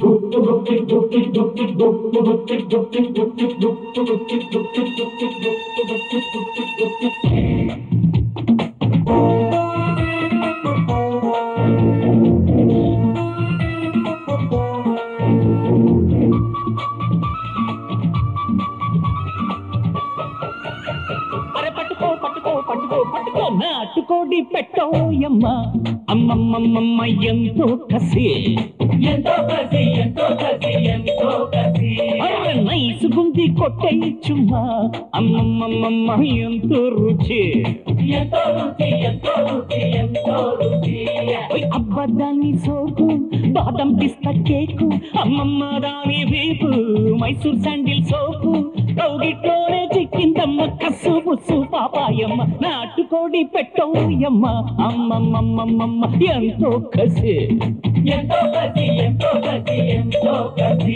అరే పట్టుకో పట్టుకో పట్టుకో పట్టుకో నాటుకోడి పెట్టోయమ్మ అమ్మమ్మమ్మమ్మ ఎంతో కసి ఎంతో కసి ఎంతో కసి ఎంతో కసి అరే నైసు గుంది కొట్టేయచ్చుమ్మా అమ్మమ్మమ్మమ్మ ఎంతో రుచి ఎంతో రుచి ఎంతో రుచి ఎంతో రుచి ఓయ్ అబ్బ దాని సోకు బాదం పిస్తా కేకు అమ్మమ్మ దాని వీపు మైసూర్ శాండిల్ సోపు కౌగిట్లోనే చిక్కిందమ్మ కస్సు బుస్సు పాపాయమ్మ నాటుకోడి పెట్టోయమ్మ అమ్మమ్మమ్మమ్మమ్మ ఎంతో కసి ఎంతో కసి ఎంతో కసి ఎంతో కసి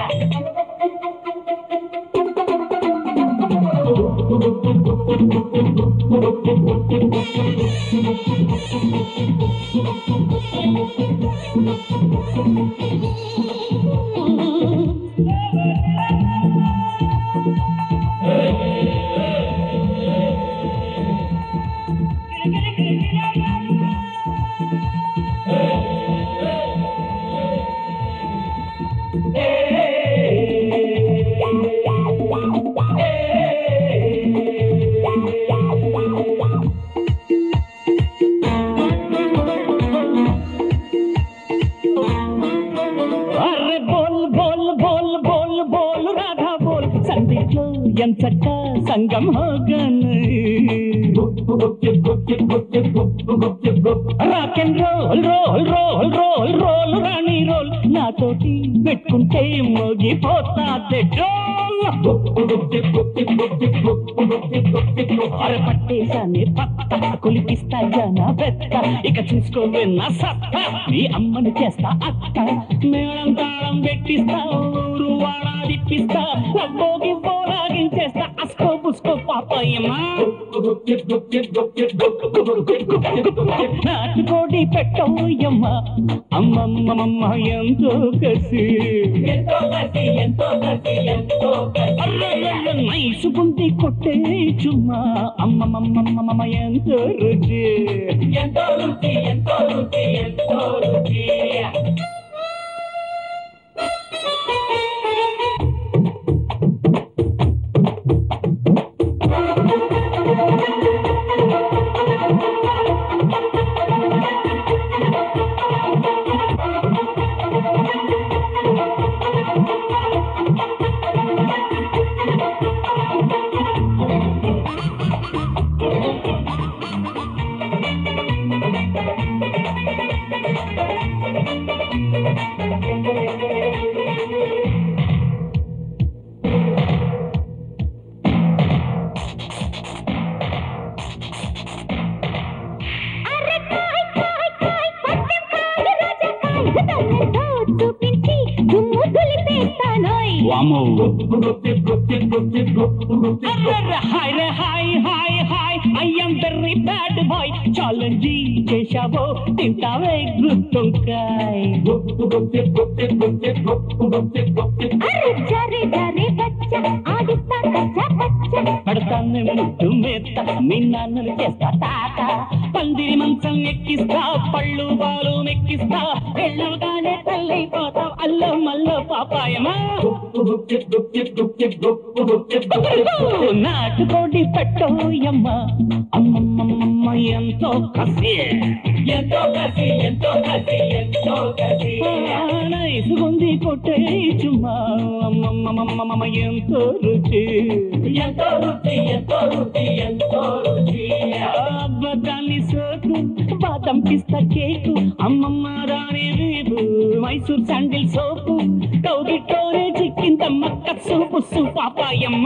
అరే బోల్ బోల్ బోల్ బోల్ బోల్ రాధా బోల్ సందిట్లో ఎంచక్క సంగం హోగన్ rock and roll roll roll roll roll రాణి రోల్ నాతోటి పెట్టుకుంటే మోగిపోతాదే డోల్ అర పట్టేశానే పత్త కొలిపిస్తా జన పెద్ద ఇక చూసుకోవే నా సత్త నీ అమ్మని చేస్తా అత్త మేళం తాళం పెట్టిస్తా ఊరు వాడా తిప్పిస్తా లబ్బోగి పోలాగించేస్తా అస్కో పుస్కో పాపయ్యమ్మా నాటుకోడి పెట్టోయమ్మ అమ్మమ్మమ్మ ఎంతో కసి ఎంతో కసి ఎంతో కసి ఎంతో కసి నైసు బుంది కొట్టే చుమ్మా అమ్మమ్మమ్మమ్మ ఎంతో రుచి ఎంతో రుచి ఎంతో రుచి ఎంతో రుచి చూపించి దుమ్ము దులిపేస్తానోయ్ వామో హాయ్ రే హాయ్ హాయ్ హాయ్ I am very bad boy challenge చేశావో తింటావే గుత్తుంకాయ్ అరే జరే జరే బచ్చ ఆడిస్తా కచ్చ పచ్చ పడతాను ముద్దు మేత మీ నాన్నలు చేస్తా తాత పందిరి మంచం ఎక్కిస్తా పళ్ళు బాలు మెక్కిస్తా వెళ్ళగానే తల్లైపోతాం అల్లో మల్లో పాపాయమా నాటుకోడి పెట్టోయమ్మ అమ్మమ్మమ్మ ఎంతో కసి ఎంతో కసి ఎంతో కసి ఎంతో కసి నైసుగుంది కొట్టే చుమ్మా అమ్మమ్మమ్మ ఎంతో రుచి ఎంతో రుచి ఎంతో రుచి ఎంతో రుచి అబ్బదాన్ని సోకు బాదం పిస్తా కేకు అమ్మమ్మ రాని వీపు మైసూర్ శాండిల్ సోపు కౌగిట్లోనే చిక్కిందమ్మ కస్సు పుస్సు పాపాయమ్మ